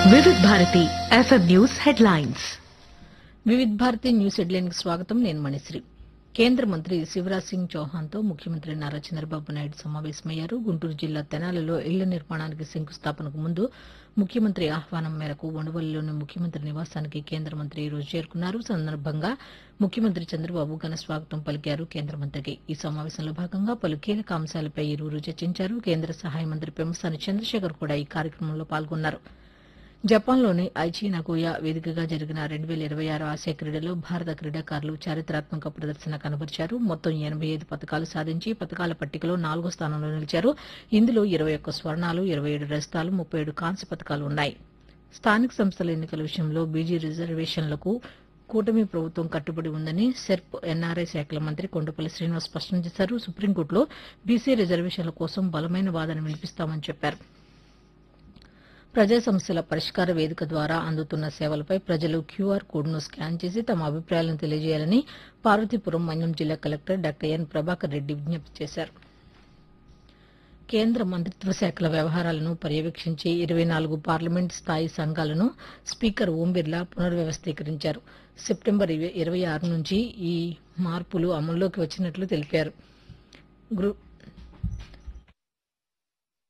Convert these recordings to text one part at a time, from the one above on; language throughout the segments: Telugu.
వివిధ Bharati FM news headlines Vividh Bharati news headline కి స్వాగతం నేను మణిశ్రీ కేంద్ర మంత్రి శివరాజ్ సింగ్ చౌహాన్ తో ముఖ్యమంత్రి నారా చంద్రబాబు నాయుడు సమావేశమయ్యారు గుంటూరు జిల్లా తెనాలిలో ఇళ్ల నిర్మాణానికి శంకుస్థాపనకు ముందు ముఖ్యమంత్రి ఆహ్వానం మేరకు ఉండవల్లిలోని ముఖ్యమంత్రి నివాసానికి కేంద్ర మంత్రి ఈ రోజు చేరుకున్నారు సందర్భంగా ముఖ్యమంత్రి చంద్రబాబు ఘన స్వాగతం పలికారు కేంద్ర మంత్రికి ఈ సమావేశంలో భాగంగా పలు కీలక అంశాలపై ఇరువురు చర్చించారు కేంద్ర సహాయ మంత్రి పెమ్మసాని చంద్రశేఖర్ కూడా ఈ కార్యక్రమంలో పాల్గొన్నారు జపాన్లోని ఐచి నగోయా వేదికగా జరిగిన రెండు వేల ఇరవై ఆరు ఆసియా క్రీడలో భారత క్రీడాకారులు చారిత్రాత్మక ప్రదర్శన కనబరిచారు మొత్తం ఎనబై ఐదు పథకాలు సాధించి పథకాల పట్టికలో నాలుగో స్థానంలో నిలిచారు ఇందులో ఇరవై ఒక్క స్వర్ణాలు ఇరవై ఏడు రజతాలు ముప్పై ఏడు కాంస్య పథకాలు ఉన్నాయి స్థానిక సంస్థల ఎన్నికల విషయంలో బీజీ రిజర్వేషన్లకు కూటమి ప్రభుత్వం కట్టుబడి ఉందని సెర్ప్ ఎన్ఆర్ఐ శాఖల మంత్రి కొండపల్లి శ్రీనివాస్ స్పష్టం చేశారు సుప్రీంకోర్టులో బీసీ రిజర్వేషన్ల కోసం బలమైన వాదన వినిపిస్తామని చెప్పారు ప్రజా సమస్యల పరిష్కార వేదిక ద్వారా అందుతున్న సేవలపై ప్రజలు క్యూఆర్ కోడ్ను స్కాన్ చేసి తమ అభిప్రాయాలను తెలియజేయాలని పార్వతీపురం మన్యం జిల్లా collector doctor N Prabhakar Reddy విజ్ఞప్తి చేశారు కేంద్ర మంత్రిత్వ శాఖల వ్యవహారాలను పర్యవేక్షించే ఇరవై నాలుగు పార్లమెంట్ స్థాయి సంఘాలను స్పీకర్ ఓం బిర్లా పునర్వ్యవస్థీకరించారు సెప్టెంబర్ ఇరవై ఆరు నుంచి ఈ మార్పులు అమల్లోకి వచ్చినట్లు తెలిపారు గృ-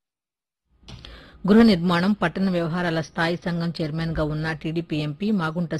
గృహ నిర్మాణం పట్టణ వ్యవహారాల స్థాయి సంఘం చైర్మన్ గా ఉన్న టీడీపీ ఎంపీ మాగుంట